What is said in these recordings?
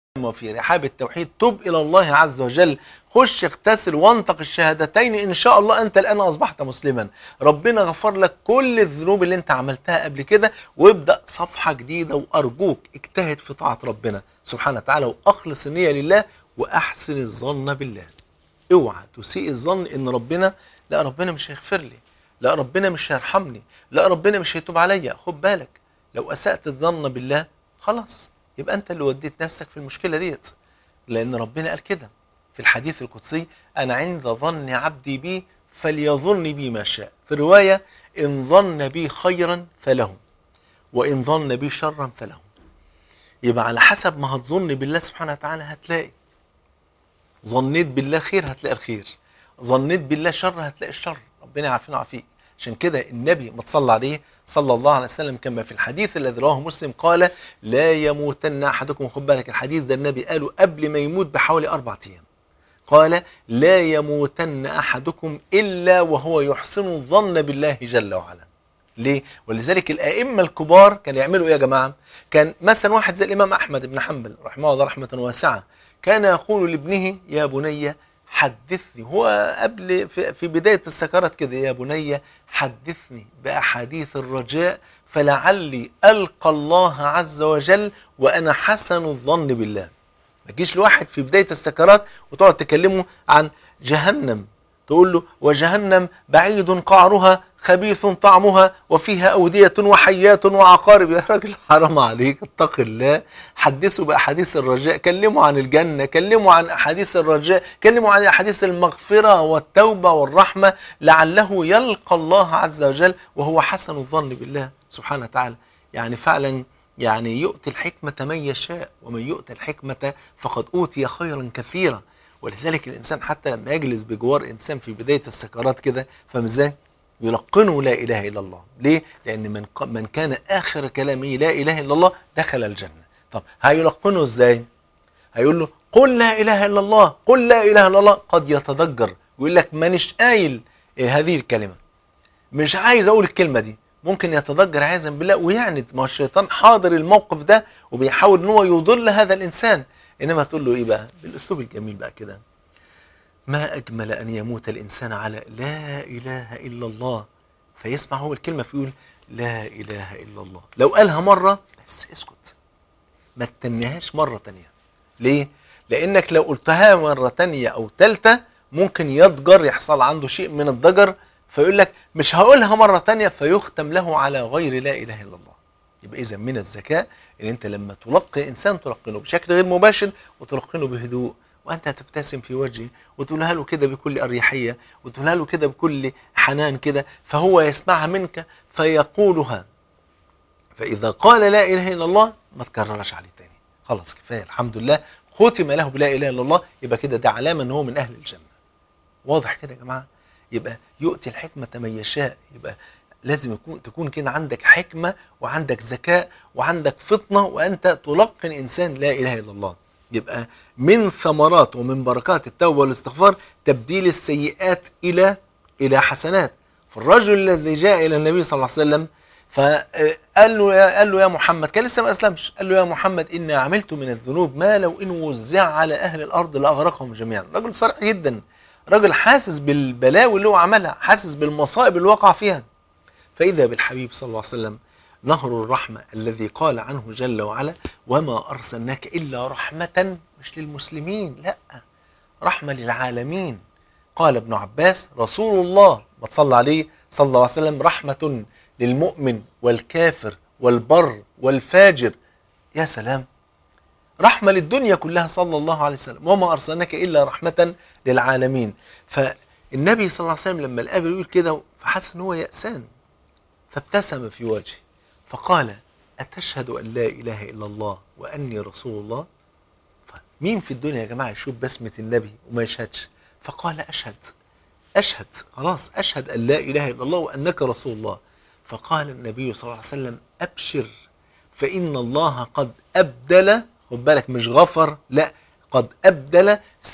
وفي رحاب التوحيد تب إلى الله عز وجل خش اغتسل وانطق الشهادتين إن شاء الله أنت الآن أصبحت مسلما ربنا غفر لك كل الذنوب اللي أنت عملتها قبل كده وابدأ صفحة جديدة وأرجوك اجتهد في طاعة ربنا سبحانه وتعالى وأخلص النية لله وأحسن الظن بالله اوعى تسيء الظن ان ربنا لا ربنا مش هيغفر لي لا ربنا مش هيرحمني لا ربنا مش هيتوب عليا خد بالك لو اسأت الظن بالله خلاص يبقى انت اللي وديت نفسك في المشكلة ديت لان ربنا قال كده في الحديث القدسي انا عند ظن عبدي بي فليظن بي ما شاء في رواية ان ظن بي خيرا فله وان ظن بي شرا فله يبقى على حسب ما هتظن بالله سبحانه وتعالى هتلاقي ظنيت بالله خير هتلاقي الخير ظنيت بالله شر هتلاقي الشر ربنا يعافينا ويعافيك عشان كده النبي ما تصلى عليه صلى الله عليه وسلم كما في الحديث الذي رواه مسلم قال لا يموتن احدكم خد بالك الحديث ده النبي قاله قبل ما يموت بحوالي اربع ايام قال لا يموتن احدكم الا وهو يحسن الظن بالله جل وعلا ليه؟ ولذلك الائمه الكبار كانوا يعملوا ايه يا جماعه؟ كان مثلا واحد زي الامام احمد بن حنبل رحمه الله رحمه واسعه كان يقول لابنه يا بني حدثني هو قبل في, في بداية السكرات كده يا بني حدثني بأحاديث الرجاء فلعلي ألقى الله عز وجل وأنا حسن الظن بالله ما تجيش لواحد في بداية السكرات وتقعد تكلمه عن جهنم تقول له وجهنم بعيد قعرها خبيث طعمها وفيها أودية وحيات وعقارب يا راجل حرام عليك اتق الله حدثوا بأحاديث الرجاء كلموا عن الجنة كلموا عن أحاديث الرجاء كلموا عن أحاديث المغفرة والتوبة والرحمة لعله يلقى الله عز وجل وهو حسن الظن بالله سبحانه وتعالى يعني فعلا يعني يؤتي الحكمة من يشاء ومن يؤتي الحكمة فقد أوتي خيرا كثيرا ولذلك الإنسان حتى لما يجلس بجوار إنسان في بداية السكرات كده فاهم ازاي؟ يلقنه لا إله إلا الله ليه؟ لأن من, من كان آخر كلامه لا إله إلا الله دخل الجنة طب هيلقنه ازاي؟ هيقول له قل لا إله إلا الله قل لا إله إلا الله قد يتضجر ويقول لك مانيش قايل إيه هذه الكلمة مش عايز أقول الكلمة دي ممكن يتضجر عياذا بالله ويعند ما هو الشيطان حاضر الموقف ده وبيحاول ان هو يضل هذا الانسان انما تقول له ايه بقى بالاسلوب الجميل بقى كده ما اجمل ان يموت الانسان على لا اله الا الله فيسمع هو الكلمه فيقول لا اله الا الله لو قالها مره بس اسكت ما تتنيهاش مره تانية ليه لانك لو قلتها مره تانية او ثالثه ممكن يضجر يحصل عنده شيء من الضجر فيقول لك مش هقولها مرة تانية فيختم له على غير لا إله إلا الله يبقى إذا من الذكاء إن أنت لما تلقي إنسان تلقنه بشكل غير مباشر وتلقنه بهدوء وأنت تبتسم في وجهه وتقولها له كده بكل أريحية وتقولها له كده بكل حنان كده فهو يسمعها منك فيقولها فإذا قال لا إله إلا الله ما تكررش عليه تاني خلاص كفاية الحمد لله ختم له بلا إله إلا الله يبقى كده ده علامة إن هو من أهل الجنة واضح كده يا جماعة يبقى يؤتي الحكمة من يشاء يبقى لازم يكون تكون كده عندك حكمة وعندك ذكاء وعندك فطنة وأنت تلقن إنسان لا إله إلا الله يبقى من ثمرات ومن بركات التوبة والاستغفار تبديل السيئات إلى إلى حسنات فالرجل الذي جاء إلى النبي صلى الله عليه وسلم فقال له يا قال له يا محمد كان لسه ما اسلمش قال له يا محمد اني عملت من الذنوب ما لو ان وزع على اهل الارض لاغرقهم جميعا رجل صريح جدا راجل حاسس بالبلاوي اللي هو عملها حاسس بالمصائب اللي وقع فيها فإذا بالحبيب صلى الله عليه وسلم نهر الرحمة الذي قال عنه جل وعلا وما أرسلناك إلا رحمة مش للمسلمين لا رحمة للعالمين قال ابن عباس رسول الله ما تصلى عليه صلى الله عليه وسلم رحمة للمؤمن والكافر والبر والفاجر يا سلام رحمة للدنيا كلها صلى الله عليه وسلم وما أرسلناك إلا رحمة للعالمين فالنبي صلى الله عليه وسلم لما الآب يقول كده فحس ان هو يأسان فابتسم في وجهه فقال أتشهد أن لا إله إلا الله وأني رسول الله مين في الدنيا يا جماعة يشوف بسمة النبي وما يشهدش فقال أشهد أشهد خلاص أشهد أن لا إله إلا الله وأنك رسول الله فقال النبي صلى الله عليه وسلم أبشر فإن الله قد أبدل خد بالك مش غفر لا قد أبدل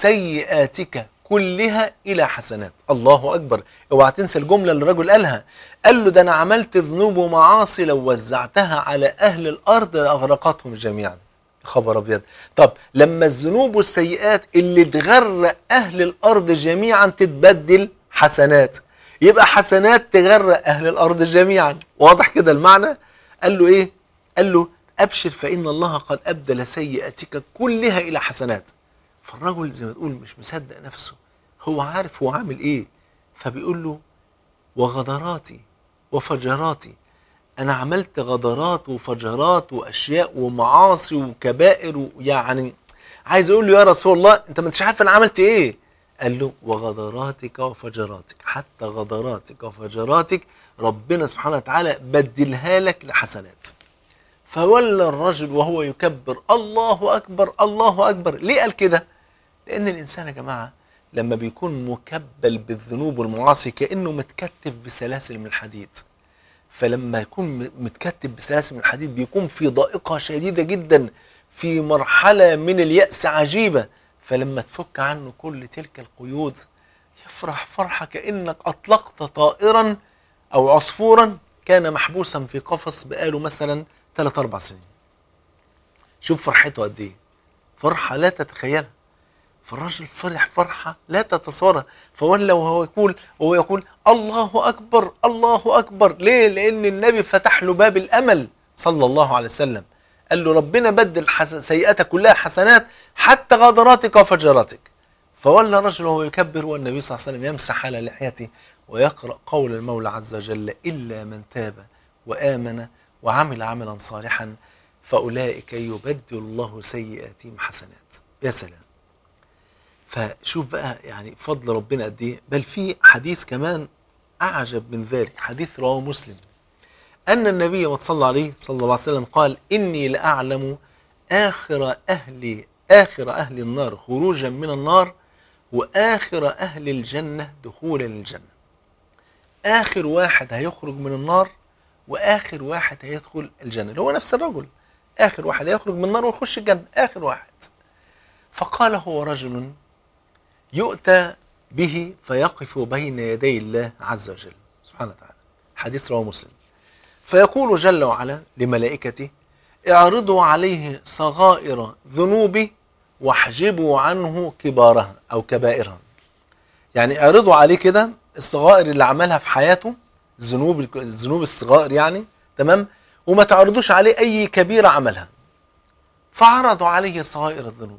سيئاتك كلها إلى حسنات الله أكبر اوعى تنسى الجملة اللي الرجل قالها قال له ده أنا عملت ذنوب ومعاصي لو وزعتها على أهل الأرض لأغرقتهم جميعا خبر ابيض طب لما الذنوب والسيئات اللي تغرق اهل الارض جميعا تتبدل حسنات يبقى حسنات تغرق اهل الارض جميعا واضح كده المعنى قال له ايه قال له ابشر فان الله قد ابدل سيئاتك كلها الى حسنات فالرجل زي ما تقول مش مصدق نفسه هو عارف هو عامل ايه فبيقول له وغدراتي وفجراتي انا عملت غدرات وفجرات واشياء ومعاصي وكبائر ويعني عايز اقول له يا رسول الله انت ما انتش عارف انا عملت ايه قال له وغدراتك وفجراتك حتى غدراتك وفجراتك ربنا سبحانه وتعالى بدلها لك لحسنات فولى الرجل وهو يكبر الله اكبر الله اكبر ليه قال كده لان الانسان يا جماعه لما بيكون مكبل بالذنوب والمعاصي كانه متكتف بسلاسل من الحديد فلما يكون متكتب بسلاسل من الحديد بيكون في ضائقه شديده جدا في مرحله من الياس عجيبه فلما تفك عنه كل تلك القيود يفرح فرحه كانك اطلقت طائرا او عصفورا كان محبوسا في قفص بقاله مثلا 3 4 سنين شوف فرحته قد ايه فرحه لا تتخيلها فالرجل فرح فرحة لا تتصورها فولى وهو يقول وهو يقول الله أكبر الله أكبر ليه؟ لأن النبي فتح له باب الأمل صلى الله عليه وسلم قال له ربنا بدل حسن سيئاتك كلها حسنات حتى غدراتك وفجراتك فولى الرجل وهو يكبر والنبي صلى الله عليه وسلم يمسح على لحيته ويقرأ قول المولى عز وجل إلا من تاب وآمن وعمل عملا صالحا فأولئك يبدل الله سيئاتهم حسنات يا سلام فشوف بقى يعني فضل ربنا قد ايه بل في حديث كمان اعجب من ذلك حديث رواه مسلم ان النبي صلى الله عليه صلى الله عليه وسلم قال اني لاعلم اخر اهل اخر اهل النار خروجا من النار واخر اهل الجنه دخولا للجنه اخر واحد هيخرج من النار واخر واحد هيدخل الجنه اللي هو نفس الرجل اخر واحد هيخرج من النار ويخش الجنه اخر واحد فقال هو رجل يؤتى به فيقف بين يدي الله عز وجل سبحانه وتعالى حديث رواه مسلم فيقول جل وعلا لملائكته اعرضوا عليه صغائر ذنوبه واحجبوا عنه كبارها او كبائرها يعني اعرضوا عليه كده الصغائر اللي عملها في حياته الذنوب الذنوب الصغائر يعني تمام وما تعرضوش عليه اي كبيره عملها فعرضوا عليه صغائر الذنوب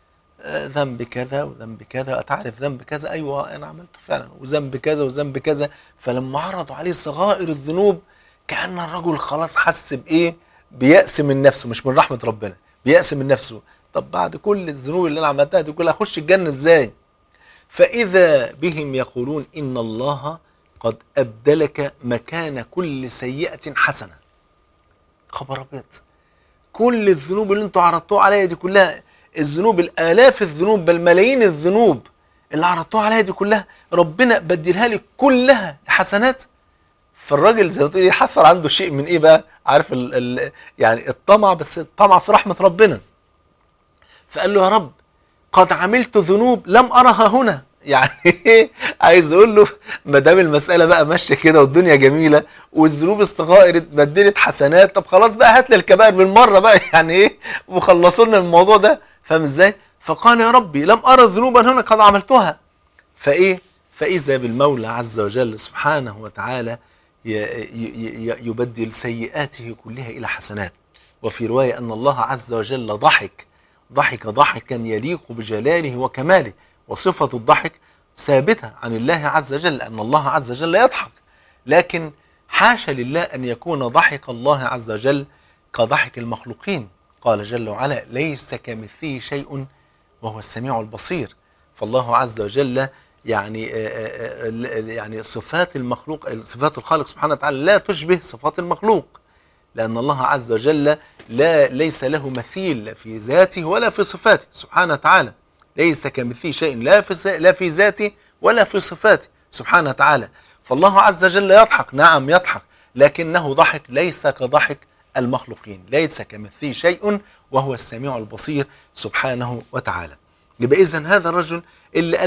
ذنب كذا وذنب كذا تعرف ذنب كذا ايوه انا عملته فعلا وذنب كذا وذنب كذا فلما عرضوا عليه صغائر الذنوب كان الرجل خلاص حس بايه بيأس من نفسه مش من رحمه ربنا بيأس من نفسه طب بعد كل الذنوب اللي انا عملتها دي كلها اخش الجنه ازاي فاذا بهم يقولون ان الله قد ابدلك مكان كل سيئه حسنه خبر ابيض كل الذنوب اللي انتوا عرضتوها عليا دي كلها الذنوب الالاف الذنوب بل ملايين الذنوب اللي عرضتوها عليا دي كلها ربنا بدلها لي كلها حسنات فالراجل زي ما تقولي حصل عنده شيء من ايه بقى عارف ال ال يعني الطمع بس الطمع في رحمه ربنا فقال له يا رب قد عملت ذنوب لم ارها هنا يعني عايز اقول له ما دام المساله بقى ماشيه كده والدنيا جميله والذنوب الصغائر اتبدلت حسنات طب خلاص بقى هات لي الكبائر بالمره بقى يعني ايه وخلصوا لنا الموضوع ده فاهم ازاي؟ فقال يا ربي لم ارى ذنوبا هنا قد عملتها فايه؟ فاذا بالمولى عز وجل سبحانه وتعالى يبدل سيئاته كلها الى حسنات وفي روايه ان الله عز وجل ضحك ضحك ضحكا يليق بجلاله وكماله وصفه الضحك ثابته عن الله عز وجل ان الله عز وجل يضحك لكن حاشا لله ان يكون ضحك الله عز وجل كضحك المخلوقين قال جل وعلا ليس كمثله شيء وهو السميع البصير فالله عز وجل يعني يعني صفات المخلوق صفات الخالق سبحانه وتعالى لا تشبه صفات المخلوق لأن الله عز وجل لا ليس له مثيل في ذاته ولا في صفاته سبحانه وتعالى ليس كمثله شيء لا في لا في ذاته ولا في صفاته سبحانه وتعالى فالله عز وجل يضحك نعم يضحك لكنه ضحك ليس كضحك المخلوقين ليس كمثله شيء وهو السميع البصير سبحانه وتعالى يبقى اذا هذا الرجل اللي قال لك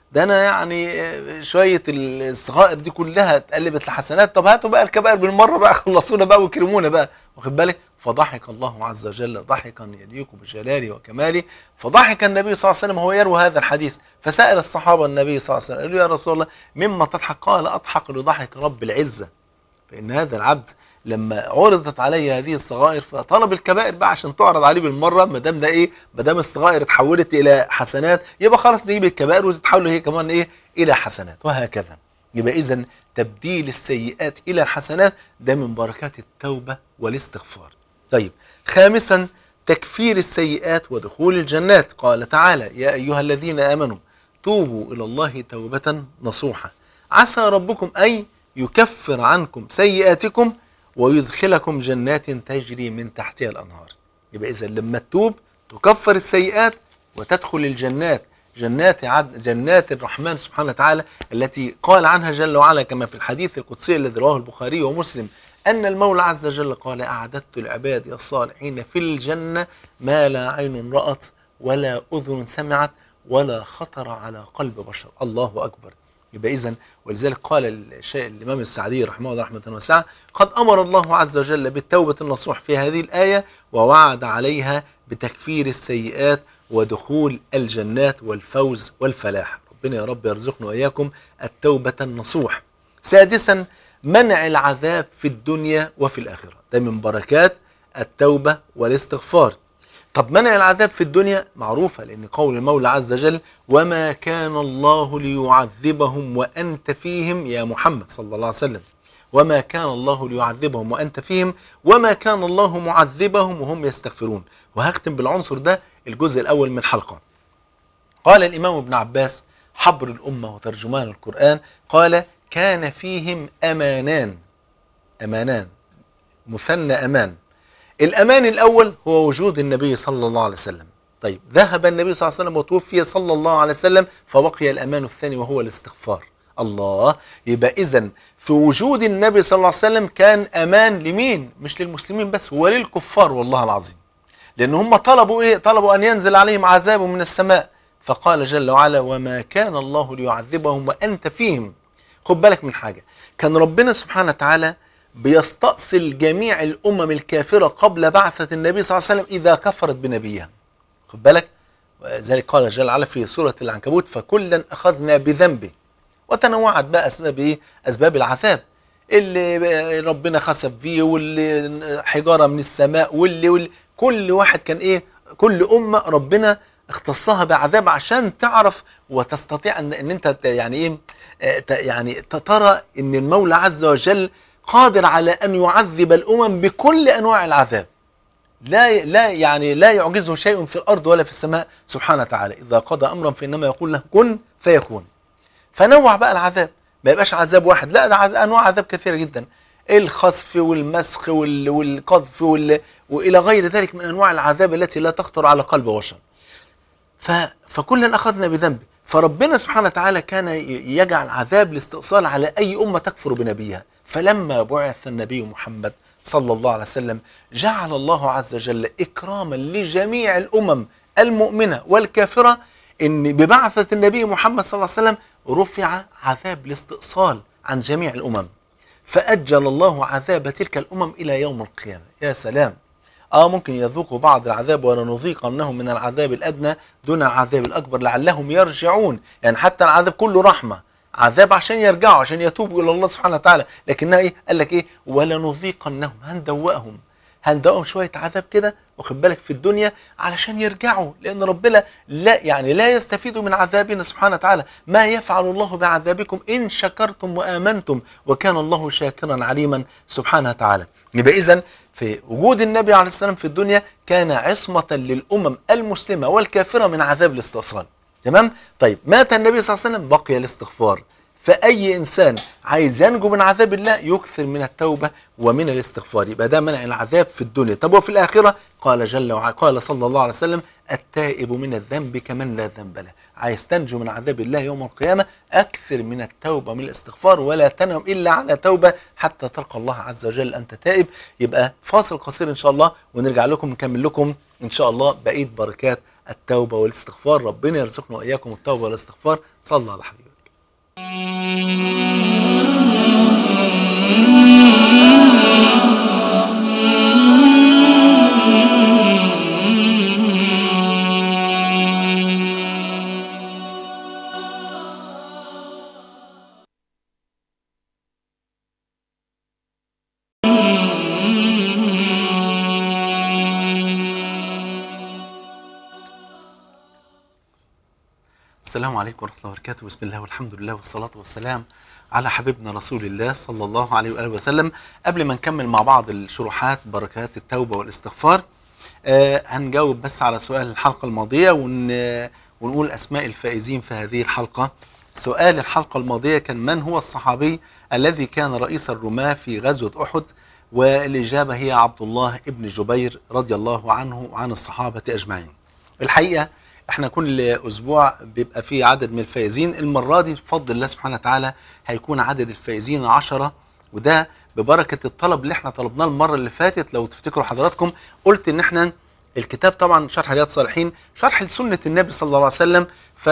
ده انا يعني آه، شويه الصغائر دي كلها اتقلبت لحسنات طب هاتوا بقى الكبائر بالمره بقى خلصونا بقى وكرمونا بقى واخد بالك فضحك الله عز وجل ضحكا يليق بجلاله وكماله فضحك النبي صلى الله عليه وسلم وهو يروي هذا الحديث فسال الصحابه النبي صلى الله عليه وسلم قالوا يا رسول الله مما تضحك قال اضحك لضحك رب العزه فان هذا العبد لما عرضت عليه هذه الصغائر فطلب الكبائر بقى عشان تعرض عليه بالمره ما دام ده ايه ما دام الصغائر اتحولت الى حسنات يبقى خلاص نجيب الكبائر وتتحول هي كمان ايه الى حسنات وهكذا يبقى اذا تبديل السيئات الى الحسنات ده من بركات التوبه والاستغفار طيب خامسا تكفير السيئات ودخول الجنات قال تعالى يا ايها الذين امنوا توبوا الى الله توبه نصوحا عسى ربكم ان يكفر عنكم سيئاتكم ويدخلكم جنات تجري من تحتها الانهار يبقى اذا لما تتوب تكفر السيئات وتدخل الجنات جنات عد جنات الرحمن سبحانه وتعالى التي قال عنها جل وعلا كما في الحديث القدسي الذي رواه البخاري ومسلم أن المولى عز وجل قال أعددت لعبادي الصالحين في الجنة ما لا عين رأت ولا أذن سمعت ولا خطر على قلب بشر الله أكبر يبقى إذن ولذلك قال الشيء الإمام السعدي رحمه الله رحمة واسعة قد أمر الله عز وجل بالتوبة النصوح في هذه الآية ووعد عليها بتكفير السيئات ودخول الجنات والفوز والفلاح ربنا يا رب يرزقنا وإياكم التوبة النصوح سادسا منع العذاب في الدنيا وفي الآخرة ده من بركات التوبة والاستغفار طب منع العذاب في الدنيا معروفة لأن قول المولى عز وجل وما كان الله ليعذبهم وأنت فيهم يا محمد صلى الله عليه وسلم وما كان الله ليعذبهم وأنت فيهم وما كان الله معذبهم وهم يستغفرون وهختم بالعنصر ده الجزء الأول من الحلقة قال الإمام ابن عباس حبر الأمة وترجمان القرآن قال كان فيهم أمانان أمانان مثنى أمان الأمان الأول هو وجود النبي صلى الله عليه وسلم طيب ذهب النبي صلى الله عليه وسلم وتوفي صلى الله عليه وسلم فبقي الأمان الثاني وهو الاستغفار الله يبقى إذا في وجود النبي صلى الله عليه وسلم كان أمان لمين مش للمسلمين بس وللكفار والله العظيم لأن هم طلبوا إيه طلبوا أن ينزل عليهم عذاب من السماء فقال جل وعلا وما كان الله ليعذبهم وأنت فيهم خد بالك من حاجة كان ربنا سبحانه وتعالى بيستأصل جميع الأمم الكافرة قبل بعثة النبي صلى الله عليه وسلم إذا كفرت بنبيها خد بالك ذلك قال جل وعلا في سورة العنكبوت فكلا أخذنا بذنبه وتنوعت بقى أسباب إيه؟ أسباب العذاب اللي ربنا خسف فيه واللي حجارة من السماء واللي, واللي كل واحد كان إيه كل أمة ربنا اختصها بعذاب عشان تعرف وتستطيع ان, إن انت يعني ايه يعني ترى ان المولى عز وجل قادر على ان يعذب الامم بكل انواع العذاب لا لا يعني لا يعجزه شيء في الارض ولا في السماء سبحانه وتعالى اذا قضى امرا فانما يقول له كن فيكون فنوع بقى العذاب ما يبقاش عذاب واحد لا ده عذاب انواع عذاب كثيره جدا الخسف والمسخ وال والقذف وال والى غير ذلك من انواع العذاب التي لا تخطر على قلب بشر ف فكلا اخذنا بذنبه فربنا سبحانه وتعالى كان يجعل عذاب الاستئصال على اي امه تكفر بنبيها فلما بعث النبي محمد صلى الله عليه وسلم جعل الله عز وجل اكراما لجميع الامم المؤمنه والكافره ان ببعثه النبي محمد صلى الله عليه وسلم رفع عذاب الاستئصال عن جميع الامم فاجل الله عذاب تلك الامم الى يوم القيامه يا سلام اه ممكن يذوقوا بعض العذاب ولنذيقنهم من العذاب الادنى دون العذاب الاكبر لعلهم يرجعون يعني حتى العذاب كله رحمه عذاب عشان يرجعوا عشان يتوبوا الى الله سبحانه وتعالى لكنها ايه قال لك ايه ولنذيقنهم هندوقهم هندوقهم شويه عذاب كده واخد بالك في الدنيا علشان يرجعوا لان ربنا لا يعني لا يستفيد من عذابنا سبحانه وتعالى ما يفعل الله بعذابكم ان شكرتم وامنتم وكان الله شاكرا عليما سبحانه وتعالى يبقى اذا في وجود النبي عليه السلام في الدنيا كان عصمة للأمم المسلمة والكافرة من عذاب الاستئصال تمام طيب مات النبي صلى الله عليه وسلم بقي الاستغفار فأي إنسان عايز ينجو من عذاب الله يكثر من التوبة ومن الاستغفار يبقى ده منع العذاب في الدنيا طب وفي الآخرة قال جل وعلا قال صلى الله عليه وسلم التائب من الذنب كمن لا ذنب له عايز تنجو من عذاب الله يوم القيامة أكثر من التوبة من الاستغفار ولا تنم إلا على توبة حتى تلقى الله عز وجل أنت تائب يبقى فاصل قصير إن شاء الله ونرجع لكم نكمل لكم إن شاء الله بقية بركات التوبة والاستغفار ربنا يرزقنا وإياكم التوبة والاستغفار صلى على حبيبك السلام عليكم ورحمة الله وبركاته بسم الله والحمد لله والصلاة والسلام على حبيبنا رسول الله صلى الله عليه وآله وسلم قبل ما نكمل مع بعض الشروحات بركات التوبة والاستغفار آه هنجاوب بس على سؤال الحلقة الماضية ون ونقول أسماء الفائزين في هذه الحلقة سؤال الحلقة الماضية كان من هو الصحابي الذي كان رئيس الرماة في غزوة أحد والإجابة هي عبد الله ابن جبير رضي الله عنه وعن الصحابة أجمعين الحقيقة احنا كل اسبوع بيبقى فيه عدد من الفائزين المره دي بفضل الله سبحانه وتعالى هيكون عدد الفائزين عشرة وده ببركه الطلب اللي احنا طلبناه المره اللي فاتت لو تفتكروا حضراتكم قلت ان احنا الكتاب طبعا شرح رياض الصالحين شرح لسنه النبي صلى الله عليه وسلم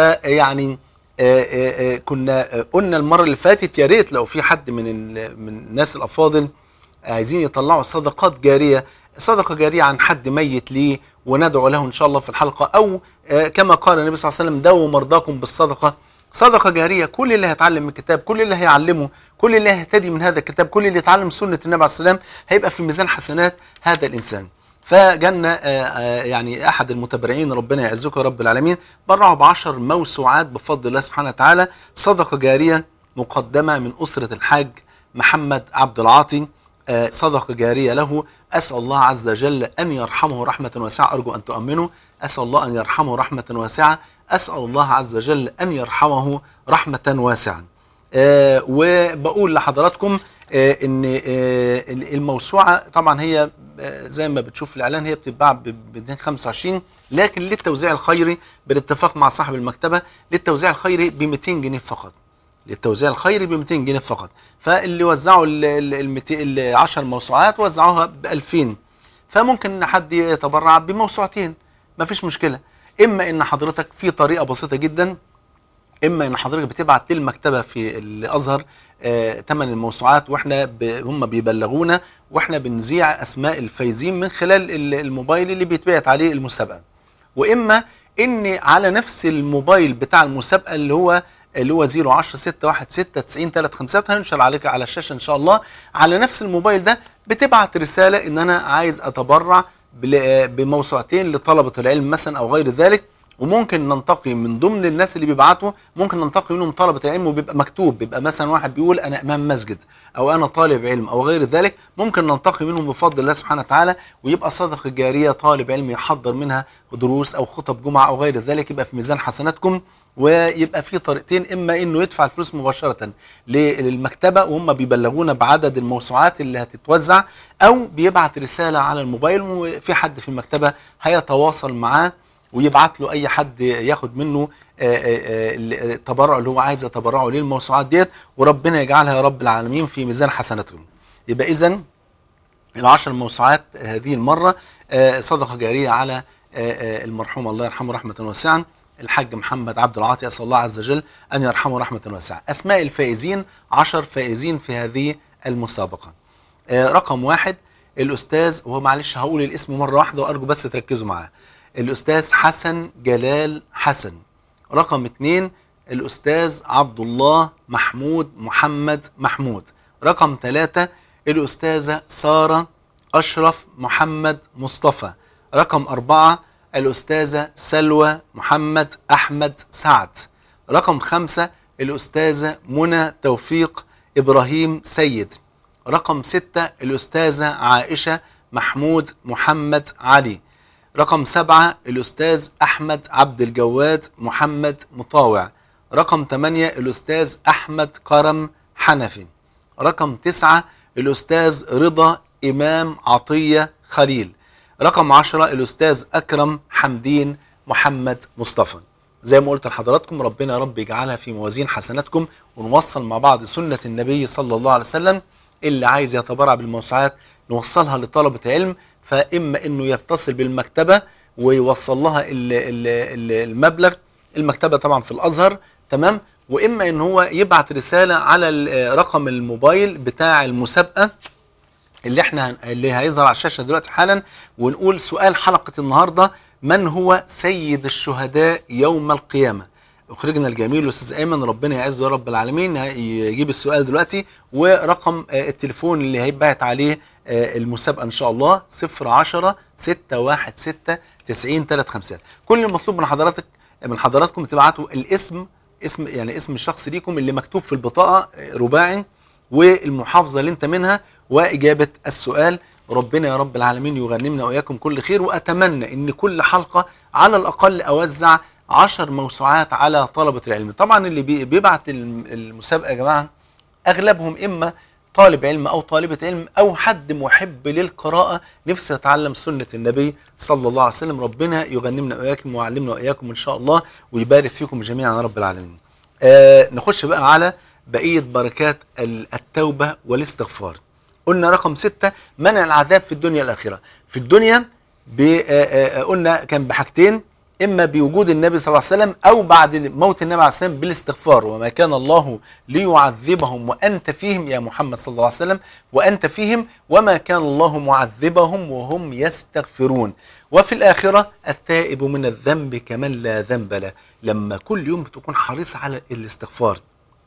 فيعني آه، آه، آه، كنا آه، قلنا المره اللي فاتت يا ريت لو في حد من ال- من الناس الافاضل عايزين يطلعوا صدقات جارية صدقة جارية عن حد ميت ليه وندعو له إن شاء الله في الحلقة أو آه، كما قال النبي صلى الله عليه وسلم داووا مرضاكم بالصدقة صدقة جارية كل اللي هيتعلم من الكتاب كل اللي هيعلمه كل اللي هيهتدي من هذا الكتاب كل اللي يتعلم سنة النبي عليه السلام هيبقى في ميزان حسنات هذا الإنسان فجانا آه، آه، يعني أحد المتبرعين ربنا يعزكم يا رب العالمين برعوا بعشر موسوعات بفضل الله سبحانه وتعالى صدقة جارية مقدمة من أسرة الحاج محمد عبد العاطي آه، صدقة جارية له أسأل الله عز وجل أن يرحمه رحمة واسعة أرجو أن تؤمنوا أسأل الله أن يرحمه رحمة واسعة أسأل الله عز وجل أن يرحمه رحمة واسعة آه، وبقول لحضراتكم آه، ان آه، الموسوعه طبعا هي آه، زي ما بتشوف في الاعلان هي بتتباع ب 225 لكن للتوزيع الخيري بالاتفاق مع صاحب المكتبه للتوزيع الخيري ب 200 جنيه فقط للتوزيع الخيري ب 200 جنيه فقط فاللي وزعوا ال ال- ال 200 ال 10 موسوعات وزعوها ب 2000 فممكن ان حد يتبرع بموسوعتين مفيش مشكله اما ان حضرتك في طريقه بسيطه جدا اما ان حضرتك بتبعت للمكتبه في الازهر آه، ثمن الموسوعات واحنا ب... هم بيبلغونا واحنا بنذيع اسماء الفايزين من خلال ال- الموبايل اللي بيتبعت عليه المسابقه واما ان على نفس الموبايل بتاع المسابقه اللي هو اللي هو 010 616 90 35 هنشر عليك على الشاشه ان شاء الله على نفس الموبايل ده بتبعت رساله ان انا عايز اتبرع بل- بموسوعتين لطلبه العلم مثلا او غير ذلك وممكن ننتقي من ضمن الناس اللي بيبعتوا ممكن ننتقي منهم طلبه العلم وبيبقى مكتوب بيبقى مثلا واحد بيقول انا امام مسجد او انا طالب علم او غير ذلك ممكن ننتقي منهم بفضل الله سبحانه وتعالى ويبقى صدقه جاريه طالب علم يحضر منها دروس او خطب جمعه او غير ذلك يبقى في ميزان حسناتكم ويبقى في طريقتين اما انه يدفع الفلوس مباشره للمكتبه وهم بيبلغونا بعدد الموسوعات اللي هتتوزع او بيبعت رساله على الموبايل وفي حد في المكتبه هيتواصل معاه ويبعت له اي حد ياخد منه آه، آه، آه، التبرع اللي هو عايز يتبرعه للموسوعات ديت وربنا يجعلها يا رب العالمين في ميزان حسناتهم يبقى اذا العشر موسوعات هذه المرة آه، صدقة جارية على آه، آه، المرحوم الله يرحمه رحمة واسعة الحاج محمد عبد العاطي أسأل الله عز وجل أن يرحمه رحمة واسعة أسماء الفائزين عشر فائزين في هذه المسابقة آه، رقم واحد الأستاذ وهو معلش هقول الاسم مرة واحدة وأرجو بس تركزوا معاه الأستاذ حسن جلال حسن رقم اثنين الأستاذ عبد الله محمود محمد محمود رقم ثلاثة الأستاذة سارة أشرف محمد مصطفى رقم أربعة الأستاذة سلوى محمد أحمد سعد رقم خمسة الأستاذة منى توفيق إبراهيم سيد رقم ستة الأستاذة عائشة محمود محمد علي رقم سبعة الأستاذ أحمد عبد الجواد محمد مطاوع رقم ثمانية الأستاذ أحمد كرم حنفي رقم تسعة الأستاذ رضا إمام عطية خليل رقم عشرة الأستاذ أكرم حمدين محمد مصطفى زي ما قلت لحضراتكم ربنا يا رب يجعلها في موازين حسناتكم ونوصل مع بعض سنة النبي صلى الله عليه وسلم اللي عايز يتبرع بالموسوعات نوصلها لطلبة علم فإما إنه يتصل بالمكتبة ويوصل لها ال- ال- ال- المبلغ المكتبه طبعا في الازهر تمام واما ان هو يبعت رساله على ال- رقم الموبايل بتاع المسابقه اللي احنا هن- اللي هيظهر على الشاشه دلوقتي حالا ونقول سؤال حلقه النهارده من هو سيد الشهداء يوم القيامه مخرجنا الجميل الاستاذ ايمن ربنا يعزه يا رب العالمين يجيب السؤال دلوقتي ورقم آه، التليفون اللي هيتبعت عليه آه، المسابقه ان شاء الله 010 616 90 35 كل المطلوب من حضرتك من حضراتكم تبعتوا الاسم اسم يعني اسم الشخص ليكم اللي مكتوب في البطاقه آه، رباعي والمحافظه اللي انت منها واجابه السؤال ربنا يا رب العالمين يغنمنا واياكم كل خير واتمنى ان كل حلقه على الاقل اوزع عشر موسوعات على طلبه العلم طبعا اللي بي- بيبعت الم- المسابقه يا جماعه اغلبهم اما طالب علم او طالبه علم او حد محب للقراءه نفسه يتعلم سنه النبي صلى الله عليه وسلم ربنا يغنمنا واياكم ويعلمنا واياكم ان شاء الله ويبارك فيكم جميعا يا رب العالمين آه نخش بقى على بقيه بركات ال- التوبه والاستغفار قلنا رقم ستة منع العذاب في الدنيا الآخرة في الدنيا ب- آه، آه، قلنا كان بحاجتين إما بوجود النبي صلى الله عليه وسلم أو بعد موت النبي عليه الصلاة والسلام بالاستغفار وما كان الله ليعذبهم وأنت فيهم يا محمد صلى الله عليه وسلم وأنت فيهم وما كان الله معذبهم وهم يستغفرون وفي الآخرة التائب من الذنب كمن لا ذنب له لما كل يوم بتكون حريص على الاستغفار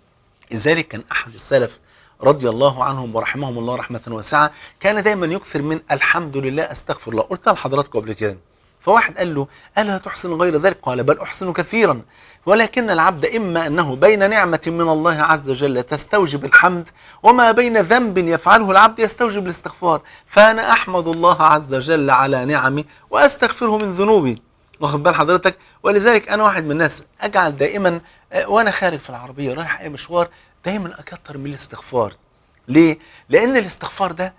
لذلك كان احد السلف رضي الله عنهم ورحمهم الله رحمه واسعه كان دايما يكثر من الحمد لله استغفر الله قلت لحضراتكم قبل كده فواحد قال له الا تحسن غير ذلك قال بل احسن كثيرا ولكن العبد اما انه بين نعمه من الله عز وجل تستوجب الحمد وما بين ذنب يفعله العبد يستوجب الاستغفار فانا احمد الله عز وجل على نعمي واستغفره من ذنوبي واخد بال حضرتك ولذلك انا واحد من الناس اجعل دائما آه، وانا خارج في العربيه رايح اي مشوار دايما اكتر من الاستغفار ليه لان الاستغفار ده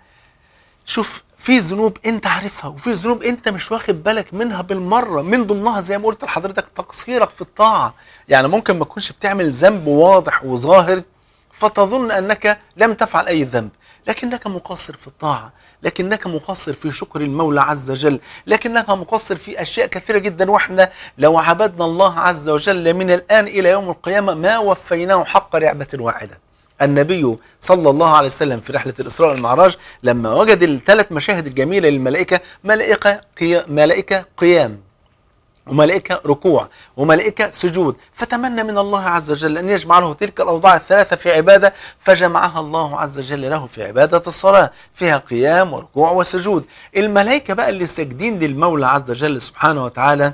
شوف في ذنوب انت عارفها وفي ذنوب انت مش واخد بالك منها بالمره من ضمنها زي ما قلت لحضرتك تقصيرك في الطاعه يعني ممكن ما تكونش بتعمل ذنب واضح وظاهر فتظن انك لم تفعل اي ذنب لكنك مقصر في الطاعه لكنك مقصر في شكر المولى عز وجل لكنك مقصر في اشياء كثيره جدا واحنا لو عبدنا الله عز وجل من الان الى يوم القيامه ما وفيناه حق رعبه واحده النبي صلى الله عليه وسلم في رحلة الإسراء والمعراج لما وجد الثلاث مشاهد الجميلة للملائكة ملائكة قيا ملائكة قيام وملائكة ركوع وملائكة سجود فتمنى من الله عز وجل أن يجمع له تلك الأوضاع الثلاثة في عبادة فجمعها الله عز وجل له في عبادة الصلاة فيها قيام وركوع وسجود الملائكة بقى اللي ساجدين للمولى عز وجل سبحانه وتعالى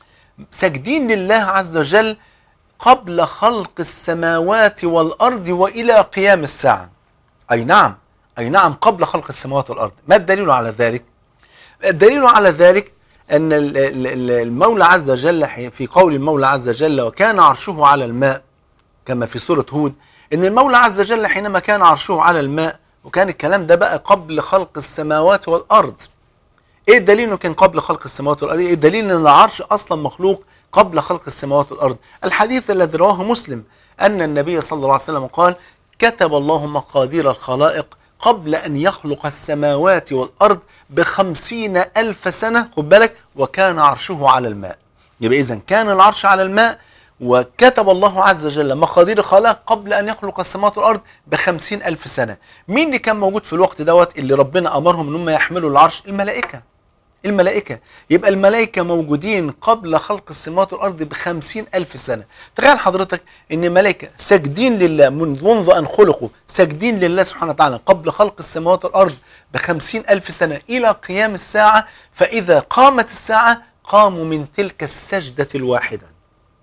ساجدين لله عز وجل قبل خلق السماوات والأرض وإلى قيام الساعة أي نعم أي نعم قبل خلق السماوات والأرض ما الدليل على ذلك الدليل على ذلك أن ال- ال- ال- المولى عز وجل حي- في قول المولى عز وجل وكان عرشه على الماء كما في سورة هود أن المولى عز وجل حينما كان عرشه على الماء وكان الكلام ده بقى قبل خلق السماوات والأرض ايه الدليل انه كان قبل خلق السماوات والارض؟ ايه الدليل ان العرش اصلا مخلوق قبل خلق السماوات والارض؟ الحديث الذي رواه مسلم ان النبي صلى الله عليه وسلم قال: كتب الله مقادير الخلائق قبل ان يخلق السماوات والارض بخمسين الف سنه خد بالك وكان عرشه على الماء. يبقى اذا كان العرش على الماء وكتب الله عز وجل مقادير الخلائق قبل أن يخلق السماوات والأرض بخمسين ألف سنة مين اللي كان موجود في الوقت دوت اللي ربنا أمرهم أن هم يحملوا العرش الملائكة الملائكة يبقى الملائكة موجودين قبل خلق السماوات والأرض بخمسين ألف سنة تخيل حضرتك أن ملائكة ساجدين لله من- منذ أن خلقوا ساجدين لله سبحانه وتعالى قبل خلق السماوات والأرض بخمسين ألف سنة إلى قيام الساعة فإذا قامت الساعة قاموا من تلك السجدة الواحدة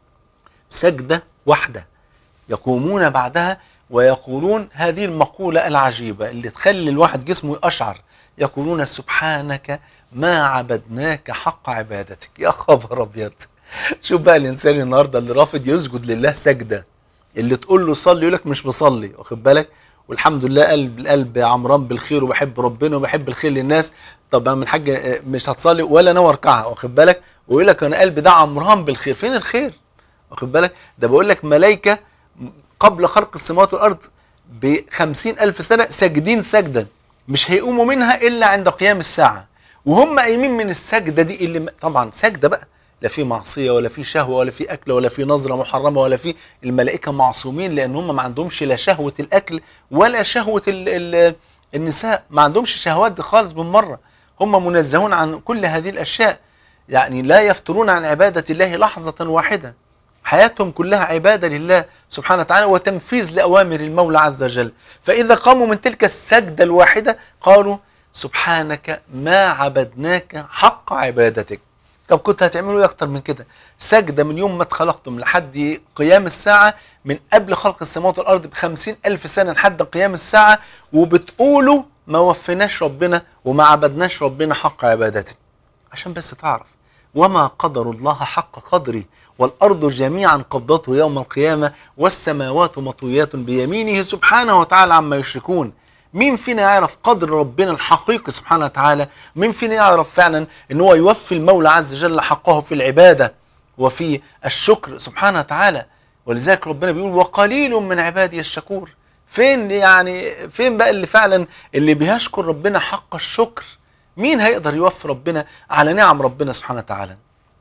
سجدة واحدة يقومون بعدها ويقولون هذه المقولة العجيبة اللي تخلي الواحد جسمه يقشعر يقولون سبحانك ما عبدناك حق عبادتك يا خبر أبيض شوف بقى الإنسان النهاردة اللي رافض يسجد لله سجدة اللي تقول له صلي يقول لك مش بصلي واخد بالك والحمد لله قلب القلب عمران بالخير وبحب ربنا وبحب الخير للناس طب من حاج آه، مش هتصلي ولا ناوي اركعها واخد بالك ويقول لك انا قلبي ده عمران بالخير فين الخير واخد بالك ده بقول لك ملائكه قبل خلق السماوات والارض بخمسين الف سنه ساجدين سجدا مش هيقوموا منها الا عند قيام الساعه وهم قايمين من السجدة دي اللي طبعا سجدة بقى لا في معصية ولا في شهوة ولا في أكل ولا في نظرة محرمة ولا في الملائكة معصومين لأن هم ما عندهمش لا شهوة الأكل ولا شهوة ال ال النساء ما عندهمش شهوات دي خالص بالمرة هم منزهون عن كل هذه الأشياء يعني لا يفترون عن عبادة الله لحظة واحدة حياتهم كلها عبادة لله سبحانه وتعالى وتنفيذ لأوامر المولى عز وجل فإذا قاموا من تلك السجدة الواحدة قالوا سبحانك ما عبدناك حق عبادتك طب كنت هتعملوا ايه اكتر من كده سجدة من يوم ما اتخلقتم لحد قيام الساعة من قبل خلق السماوات والأرض بخمسين ألف سنة لحد قيام الساعة وبتقولوا ما وفيناش ربنا وما عبدناش ربنا حق عبادته عشان بس تعرف وما قدر الله حق قدره والأرض جميعا قبضته يوم القيامة والسماوات مطويات بيمينه سبحانه وتعالى عما يشركون مين فينا يعرف قدر ربنا الحقيقي سبحانه وتعالى مين فينا يعرف فعلا ان هو يوفي المولى عز وجل حقه في العبادة وفي الشكر سبحانه وتعالى ولذلك ربنا بيقول وقليل من عبادي الشكور فين يعني فين بقى اللي فعلا اللي بيشكر ربنا حق الشكر مين هيقدر يوفي ربنا على نعم ربنا سبحانه وتعالى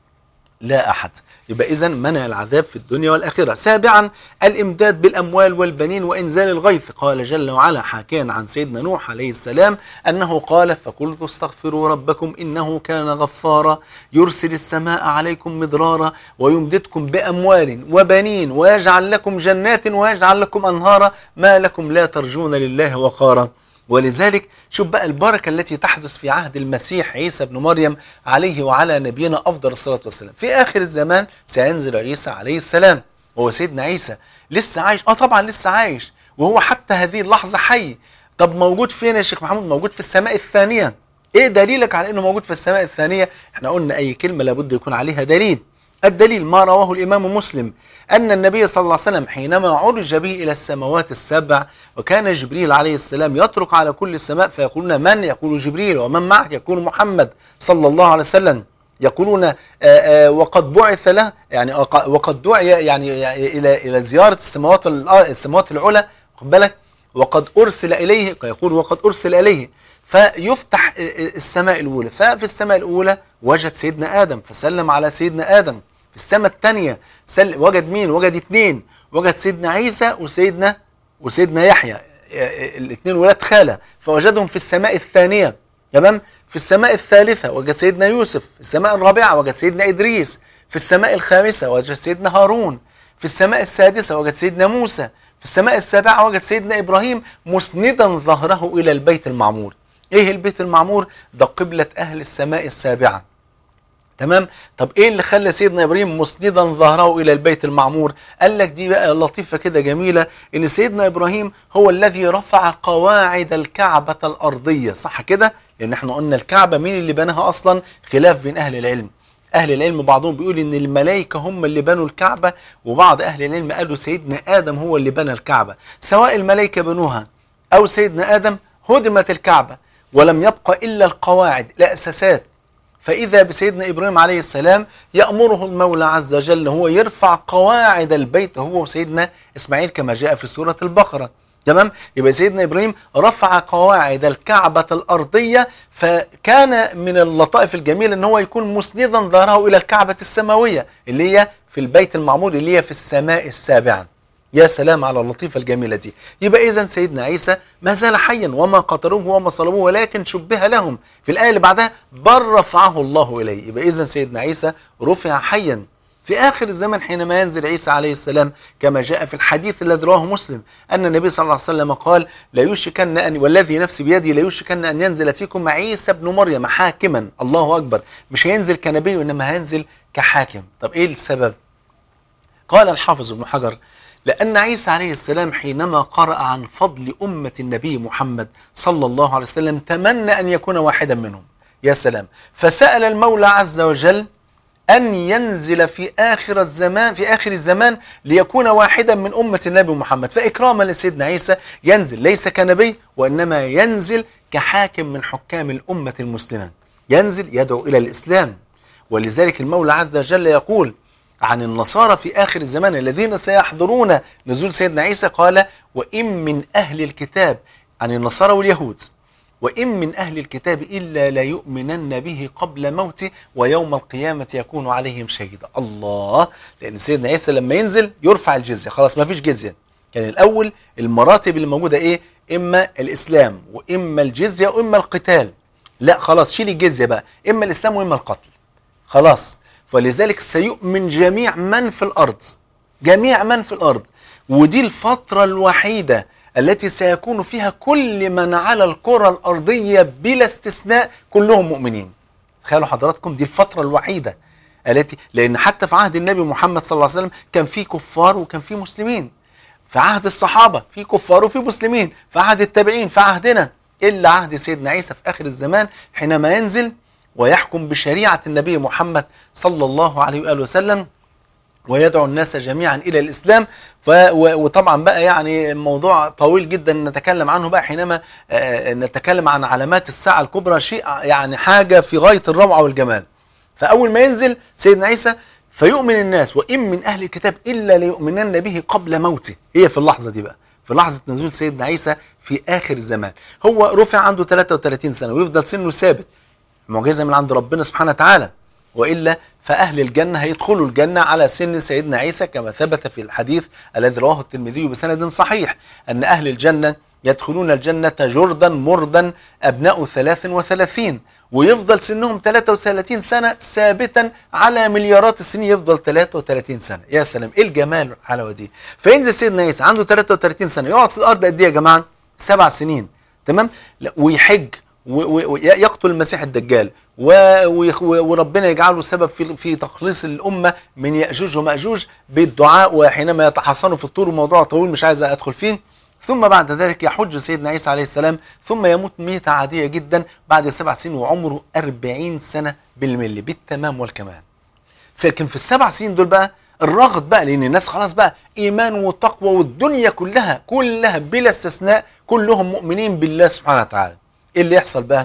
لا أحد يبقى إذا منع العذاب في الدنيا والآخرة سابعا الإمداد بالأموال والبنين وإنزال الغيث قال جل وعلا حكيا عن سيدنا نوح عليه السلام أنه قال فقلت استغفروا ربكم إنه كان غفارا يرسل السماء عليكم مدرارا ويمددكم بأموال وبنين ويجعل لكم جنات ويجعل لكم أنهارا ما لكم لا ترجون لله وقارا ولذلك شوف بقى البركة التي تحدث في عهد المسيح عيسى بن مريم عليه وعلى نبينا أفضل الصلاة والسلام في آخر الزمان سينزل عيسى عليه السلام وهو سيدنا عيسى لسه عايش اه طبعا لسه عايش وهو حتى هذه اللحظة حي طب موجود فين يا شيخ محمود موجود في السماء الثانية ايه دليلك على انه موجود في السماء الثانية احنا قلنا اي كلمة لابد يكون عليها دليل الدليل ما رواه الإمام مسلم أن النبي صلى الله عليه وسلم حينما عرج به إلى السماوات السبع وكان جبريل عليه السلام يترك على كل السماء فيقولون من يقول جبريل ومن معك يقول محمد صلى الله عليه وسلم يقولون آآ آآ وقد بعث له يعني وقد دعي يعني إلى إلى زيارة السماوات السماوات العلى خد بالك وقد أرسل إليه يقول وقد أرسل إليه فيفتح السماء الأولى ففي السماء الأولى وجد سيدنا آدم فسلم على سيدنا آدم في السماء الثانية سل... وجد مين؟ وجد اثنين وجد سيدنا عيسى وسيدنا وسيدنا يحيى الاثنين ولاد خالة فوجدهم في السماء الثانية تمام؟ في السماء الثالثة وجد سيدنا يوسف في السماء الرابعة وجد سيدنا إدريس في السماء الخامسة وجد سيدنا هارون في السماء السادسة وجد سيدنا موسى في السماء السابعة وجد سيدنا إبراهيم مسندا ظهره إلى البيت المعمور إيه البيت المعمور؟ ده قبلة أهل السماء السابعة تمام طب ايه اللي خلى سيدنا ابراهيم مسندا ظهره الى البيت المعمور قال لك دي بقى لطيفه كده جميله ان سيدنا ابراهيم هو الذي رفع قواعد الكعبه الارضيه صح كده لان احنا قلنا الكعبه مين اللي بناها اصلا خلاف بين اهل العلم اهل العلم بعضهم بيقول ان الملائكه هم اللي بنوا الكعبه وبعض اهل العلم قالوا سيدنا ادم هو اللي بنى الكعبه سواء الملائكه بنوها او سيدنا ادم هدمت الكعبه ولم يبقى الا القواعد الاساسات فإذا بسيدنا إبراهيم عليه السلام يأمره المولى عز وجل هو يرفع قواعد البيت هو وسيدنا إسماعيل كما جاء في سورة البقرة تمام يبقى سيدنا إبراهيم رفع قواعد الكعبة الأرضية فكان من اللطائف الجميلة أن هو يكون مسندا ظهره إلى الكعبة السماوية اللي هي في البيت المعمور اللي هي في السماء السابعة يا سلام على اللطيفة الجميلة دي يبقى إذا سيدنا عيسى ما زال حيا وما قتلوه وما صلبوه ولكن شبه لهم في الآية اللي بعدها بل رفعه الله إليه يبقى إذا سيدنا عيسى رفع حيا في آخر الزمن حينما ينزل عيسى عليه السلام كما جاء في الحديث الذي رواه مسلم أن النبي صلى الله عليه وسلم قال لا يوشكن أن والذي نفسي بيدي لا يوشكن أن ينزل فيكم عيسى ابن مريم حاكما الله أكبر مش هينزل كنبي إنما هينزل كحاكم طب إيه السبب قال الحافظ ابن حجر لأن عيسى عليه السلام حينما قرأ عن فضل أمة النبي محمد صلى الله عليه وسلم تمنى أن يكون واحدا منهم يا سلام فسأل المولى عز وجل أن ينزل في آخر الزمان في آخر الزمان ليكون واحدا من أمة النبي محمد فإكراما لسيدنا عيسى ينزل ليس كنبي وإنما ينزل كحاكم من حكام الأمة المسلمة ينزل يدعو إلى الإسلام ولذلك المولى عز وجل يقول عن النصارى في آخر الزمان الذين سيحضرون نزول سيدنا عيسى قال وإن من أهل الكتاب عن النصارى واليهود وإن من أهل الكتاب إلا ليؤمنن به قبل موته ويوم القيامة يكون عليهم شهيدا الله لأن سيدنا عيسى لما ينزل يرفع الجزية خلاص ما فيش جزية كان الأول المراتب اللي موجودة إيه إما الإسلام وإما الجزية وإما القتال لا خلاص شيل الجزية بقى إما الإسلام وإما القتل خلاص فلذلك سيؤمن جميع من في الأرض جميع من في الأرض ودي الفترة الوحيدة التي سيكون فيها كل من على الكرة الأرضية بلا استثناء كلهم مؤمنين تخيلوا حضراتكم دي الفترة الوحيدة التي لأن حتى في عهد النبي محمد صلى الله عليه وسلم كان في كفار وكان في مسلمين في عهد الصحابة في كفار وفي مسلمين في عهد التابعين في عهدنا إلا عهد سيدنا عيسى في آخر الزمان حينما ينزل ويحكم بشريعة النبي محمد صلى الله عليه وآله وسلم ويدعو الناس جميعا الى الاسلام ف و- وطبعا بقى يعني موضوع طويل جدا نتكلم عنه بقى حينما آه، نتكلم عن علامات الساعه الكبرى شيء يعني حاجه في غايه الروعه والجمال فاول ما ينزل سيدنا عيسى فيؤمن الناس وان من اهل الكتاب الا ليؤمنن به قبل موته هي في اللحظه دي بقى في لحظه نزول سيدنا عيسى في اخر الزمان هو رفع عنده 33 سنه ويفضل سنه ثابت معجزه من عند ربنا سبحانه وتعالى والا فاهل الجنه هيدخلوا الجنه على سن سيدنا عيسى كما ثبت في الحديث الذي رواه الترمذي بسند صحيح ان اهل الجنه يدخلون الجنه جردا مردا ابناء 33 ويفضل سنهم 33 سنه ثابتا على مليارات السنين يفضل 33 سنه يا سلام ايه الجمال والحلاوه دي فينزل سيدنا عيسى عنده 33 سنه يقعد في الارض قد ايه يا جماعه سبع سنين تمام لا، ويحج ويقتل المسيح الدجال و- ويخ- وربنا يجعله سبب في في تخليص الامه من ياجوج وماجوج بالدعاء وحينما يتحصنوا في الطور موضوع طويل مش عايز ادخل فيه ثم بعد ذلك يحج سيدنا عيسى عليه السلام ثم يموت ميتة عادية جدا بعد سبع سنين وعمره أربعين سنة بالملي بالتمام والكمال لكن في السبع سنين دول بقى الرغد بقى لان الناس خلاص بقى ايمان وتقوى والدنيا كلها كلها بلا استثناء كلهم مؤمنين بالله سبحانه وتعالى ايه اللي يحصل بقى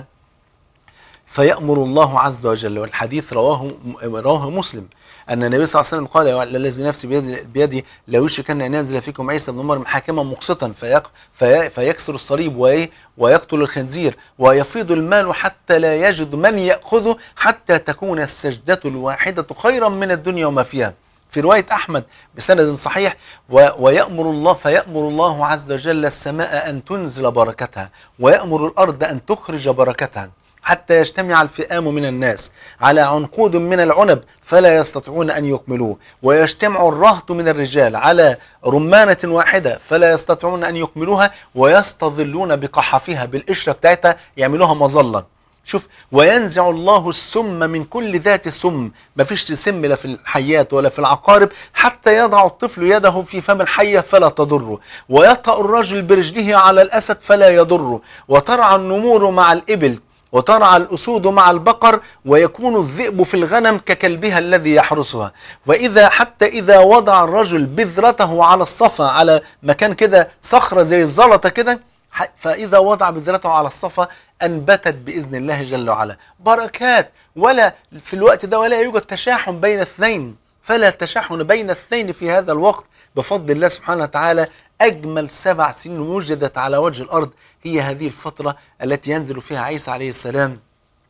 فيأمر الله عز وجل والحديث رواه رواه مسلم أن النبي صلى الله عليه وسلم قال "يا الذي نفسي بيدي- بيدي لو يشكن أن ينزل فيكم عيسى بن مريم حاكما مقسطا فيق في فيكسر الصليب وإيه ويقتل الخنزير ويفيض المال حتى لا يجد من يأخذه حتى تكون السجدة الواحدة خيرا من الدنيا وما فيها في رواية أحمد بسند صحيح و- ويأمر الله فيأمر الله عز وجل السماء أن تنزل بركتها ويأمر الأرض أن تخرج بركتها حتى يجتمع الفئام من الناس على عنقود من العنب فلا يستطيعون أن يكملوه ويجتمع الرهط من الرجال على رمانة واحدة فلا يستطيعون أن يكملوها ويستظلون بقحفها بالقشرة بتاعتها يعملوها مظلا شوف وينزع الله السم من كل ذات سم ما فيش سم لا في الحيات ولا في العقارب حتى يضع الطفل يده في فم الحية فلا تضره ويطأ الرجل برجله على الأسد فلا يضره وترعى النمور مع الإبل وترعى الأسود مع البقر ويكون الذئب في الغنم ككلبها الذي يحرسها وإذا حتى إذا وضع الرجل بذرته على الصفا على مكان كده صخرة زي الزلطة كده ح- فإذا وضع بذرته على الصفا أنبتت بإذن الله جل وعلا بركات ولا في الوقت ده ولا يوجد تشاحن بين اثنين فلا تشاحن بين اثنين في هذا الوقت بفضل الله سبحانه وتعالى أجمل سبع سنين وجدت على وجه الأرض هي هذه الفترة التي ينزل فيها عيسى عليه السلام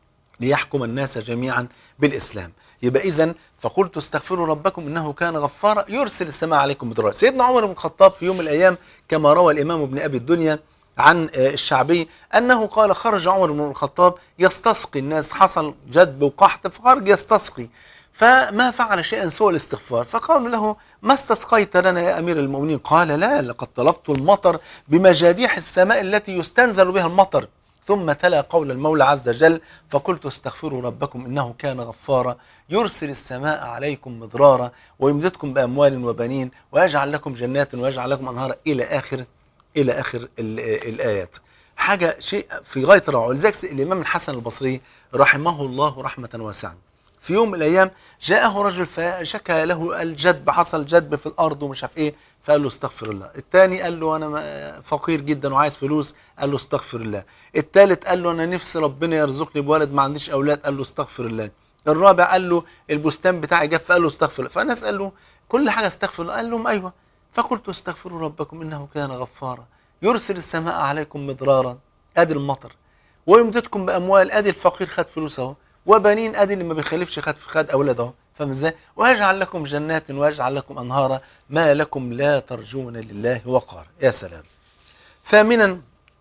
ليحكم الناس جميعا بالإسلام يبقى إذا فقلت استغفروا ربكم إنه كان غفارا يرسل السماء عليكم مدرارا سيدنا عمر بن الخطاب في يوم من الأيام كما روى الإمام ابن أبي الدنيا عن آه، الشعبي أنه قال خرج عمر بن الخطاب يستسقي الناس حصل جدب وقحط فخرج يستسقي فما فعل شيئا سوى الاستغفار فقالوا له ما استسقيت لنا يا أمير المؤمنين قال لا لقد طلبت المطر بمجاديح السماء التي يستنزل بها المطر ثم تلا قول المولى عز وجل فقلت استغفروا ربكم انه كان غفارا يرسل السماء عليكم مضرارا ويمددكم باموال وبنين ويجعل لكم جنات ويجعل لكم انهارا الى اخر الى اخر ال- الايات. حاجه شيء في غايه الروعه ولذلك الامام الحسن البصري رحمه الله رحمه واسعه. في يوم من الايام جاءه رجل فشكى له الجدب حصل جدب في الارض ومش عارف ايه فقال له استغفر الله الثاني قال له انا ما- فقير جدا وعايز فلوس قال له استغفر الله الثالث قال له انا نفسي ربنا يرزقني بولد ما عنديش اولاد قال له استغفر الله الرابع قال له البستان بتاعي جف قال له استغفر الله فالناس قال له كل حاجه استغفر الله قال لهم ايوه فقلت استغفروا ربكم انه كان غفارا يرسل السماء عليكم مدرارا ادي المطر ويمددكم باموال ادي الفقير خد فلوس اهو وبنين ادي اللي ما بيخلفش خد خد اولاد اهو فاهم ازاي؟ ويجعل لكم جنات ويجعل لكم انهارا ما لكم لا ترجون لله وقارا يا سلام ثامنا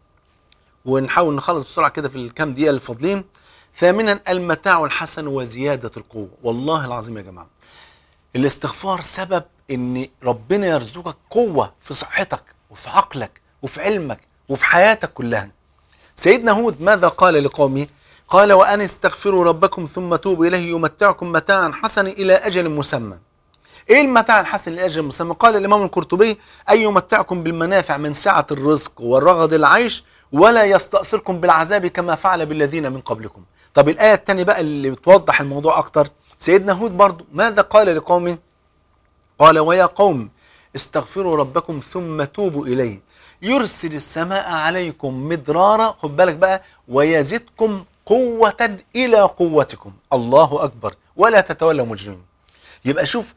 ونحاول نخلص بسرعه كده في الكام دقيقه اللي فاضلين ثامنا المتاع الحسن وزياده القوه والله العظيم يا جماعه الاستغفار سبب ان ربنا يرزقك قوه في صحتك وفي عقلك وفي علمك وفي حياتك كلها سيدنا هود ماذا قال لقومه قال وأن استغفروا ربكم ثم توبوا إليه يمتعكم متاعا حسنا إلى أجل مسمى ايه المتاع الحسن لاجل المسمى؟ قال الامام القرطبي ان يمتعكم بالمنافع من سعه الرزق والرغد العيش ولا يستأصلكم بالعذاب كما فعل بالذين من قبلكم. طب الايه الثانيه بقى اللي بتوضح الموضوع اكتر سيدنا هود برضو ماذا قال لقومه؟ قال ويا قوم استغفروا ربكم ثم توبوا اليه يرسل السماء عليكم مدرارا خد بالك بقى ويزدكم قوة إلى قوتكم الله أكبر ولا تتولوا مجرمين يبقى شوف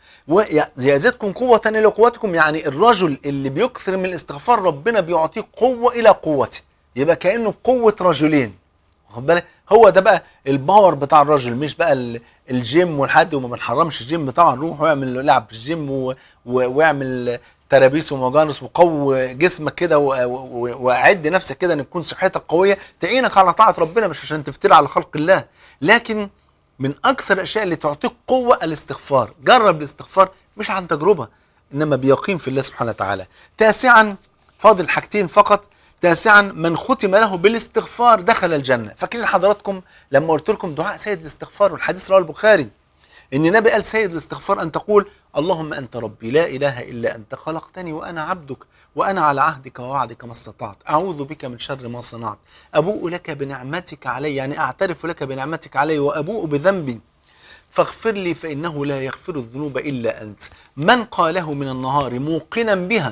يزدكم قوة إلى قوتكم يعني الرجل اللي بيكثر من الاستغفار ربنا بيعطيه قوة إلى قوته يبقى كأنه قوة رجلين واخد بالك هو ده بقى الباور بتاع الراجل مش بقى الجيم والحد وما بنحرمش الجيم طبعا روح واعمل لعب في الجيم و... و... واعمل ترابيس ومجانس وقوي جسمك كده واعد نفسك كده ان تكون صحتك قويه تعينك على طاعه ربنا مش عشان تفتري على خلق الله لكن من اكثر الاشياء اللي تعطيك قوه الاستغفار جرب الاستغفار مش عن تجربه انما بيقين في الله سبحانه وتعالى تاسعا فاضل حاجتين فقط تاسعا من ختم له بالاستغفار دخل الجنه فاكرين حضراتكم لما قلت لكم دعاء سيد الاستغفار والحديث رواه البخاري ان النبي قال سيد الاستغفار ان تقول اللهم انت ربي لا اله الا انت خلقتني وانا عبدك وانا على عهدك ووعدك ما استطعت اعوذ بك من شر ما صنعت ابوء لك بنعمتك علي يعني اعترف لك بنعمتك علي وابوء بذنبي فاغفر لي فانه لا يغفر الذنوب الا انت من قاله من النهار موقنا بها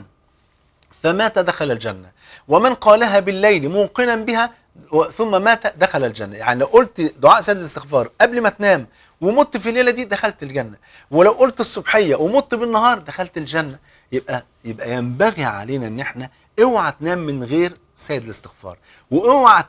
فمات دخل الجنه ومن قالها بالليل موقنا بها ثم مات دخل الجنة يعني لو قلت دعاء سيد الاستغفار قبل ما تنام ومت في الليلة دي دخلت الجنة ولو قلت الصبحية ومت بالنهار دخلت الجنة يبقى يبقى ينبغي علينا ان احنا اوعى تنام من غير سيد الاستغفار واوعى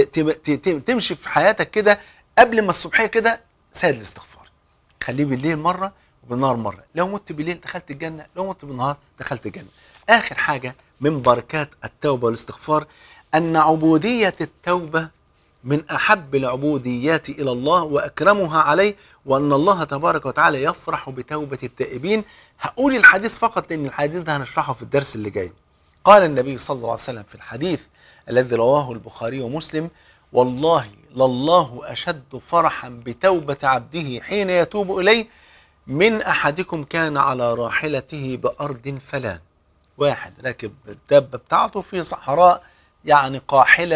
تمشي في حياتك كده قبل ما الصبحية كده سيد الاستغفار خليه بالليل مرة وبالنهار مرة لو مت بالليل دخلت الجنة لو مت بالنهار دخلت الجنة آخر حاجة من بركات التوبة والاستغفار أن عبودية التوبة من أحب العبوديات إلى الله وأكرمها عليه وأن الله تبارك وتعالى يفرح بتوبة التائبين هقول الحديث فقط لأن الحديث ده هنشرحه في الدرس اللي جاي قال النبي صلى الله عليه وسلم في الحديث الذي رواه البخاري ومسلم والله لله أشد فرحا بتوبة عبده حين يتوب إليه من أحدكم كان على راحلته بأرض فلان واحد راكب الدابة بتاعته في صحراء يعني قاحلة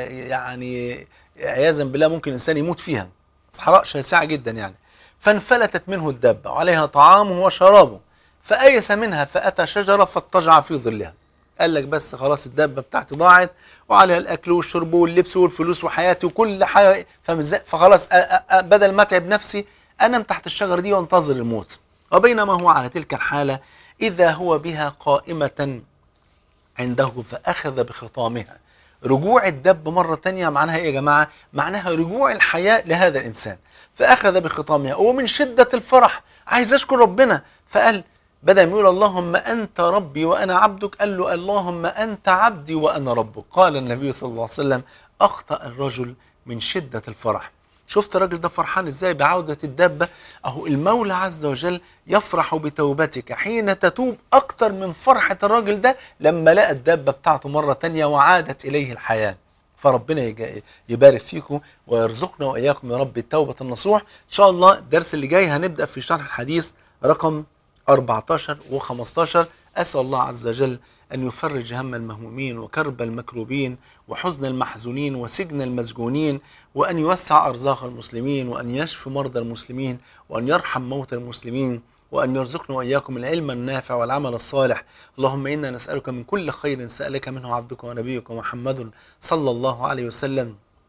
يعني عياذا بالله ممكن الإنسان يموت فيها صحراء شاسعة جدا يعني فانفلتت منه الدابة وعليها طعامه وشرابه فأيس منها فأتى شجرة فاضطجع في ظلها قال لك بس خلاص الدابة بتاعتي ضاعت وعليها الأكل والشرب واللبس والفلوس وحياتي وكل حاجة فخلاص بدل ما أتعب نفسي أنام تحت الشجرة دي وانتظر الموت وبينما هو على تلك الحالة إذا هو بها قائمة عنده فأخذ بخطامها رجوع الدب مرة تانية معناها إيه يا جماعة؟ معناها رجوع الحياة لهذا الإنسان فأخذ بخطامها ومن شدة الفرح عايز أشكر ربنا فقال بدل ما يقول اللهم أنت ربي وأنا عبدك قال له اللهم أنت عبدي وأنا ربك قال النبي صلى الله عليه وسلم أخطأ الرجل من شدة الفرح شفت الراجل ده فرحان ازاي بعودة الدابة اهو المولى عز وجل يفرح بتوبتك حين تتوب اكتر من فرحة الراجل ده لما لقى الدابة بتاعته مرة تانية وعادت اليه الحياة فربنا يبارك فيكم ويرزقنا واياكم يا رب التوبة النصوح ان شاء الله الدرس اللي جاي هنبدأ في شرح الحديث رقم 14 و15 اسأل الله عز وجل أن يفرج هم المهمومين وكرب المكروبين وحزن المحزونين وسجن المسجونين وأن يوسع أرزاق المسلمين وأن يشفي مرضى المسلمين وأن يرحم موتى المسلمين وأن يرزقنا وإياكم العلم النافع والعمل الصالح اللهم إنا نسألك من كل خير سألك منه عبدك ونبيك محمد صلى الله عليه وسلم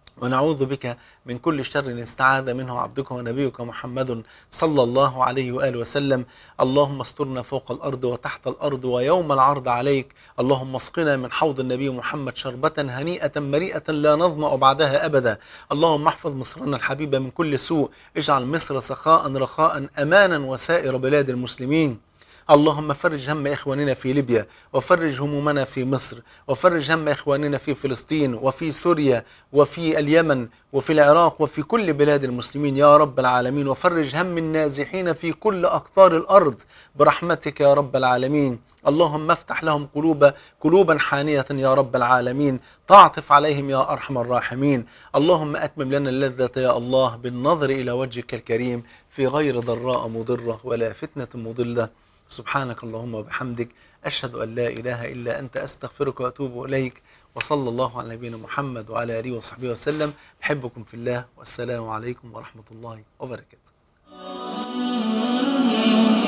ونعوذ بك من كل شر استعاذ منه عبدك ونبيك محمد صلى الله عليه وآله وسلم اللهم استرنا فوق الأرض وتحت الأرض ويوم العرض عليك اللهم اسقنا من حوض النبي محمد شربة هنيئة مريئة لا نظمأ بعدها أبدا اللهم احفظ مصرنا الحبيبة من كل سوء اجعل مصر سخاء رخاء أمانا وسائر بلاد المسلمين اللهم فرج هم إخواننا في ليبيا وفرج همومنا في مصر وفرج هم إخواننا في فلسطين وفي سوريا وفي اليمن وفي العراق وفي كل بلاد المسلمين يا رب العالمين وفرج هم النازحين في كل أقطار الأرض برحمتك يا رب العالمين اللهم افتح لهم قلوب قلوبا حانية يا رب العالمين تعطف عليهم يا أرحم الراحمين اللهم أتمم لنا اللذة يا الله بالنظر إلى وجهك الكريم في غير ضراء مضرة ولا فتنة مضلة سبحانك اللهم وبحمدك أشهد أن لا إله إلا أنت أستغفرك وأتوب إليك وصلى الله على نبينا محمد وعلى آله وصحبه وسلم أحبكم في الله والسلام عليكم ورحمة الله وبركاته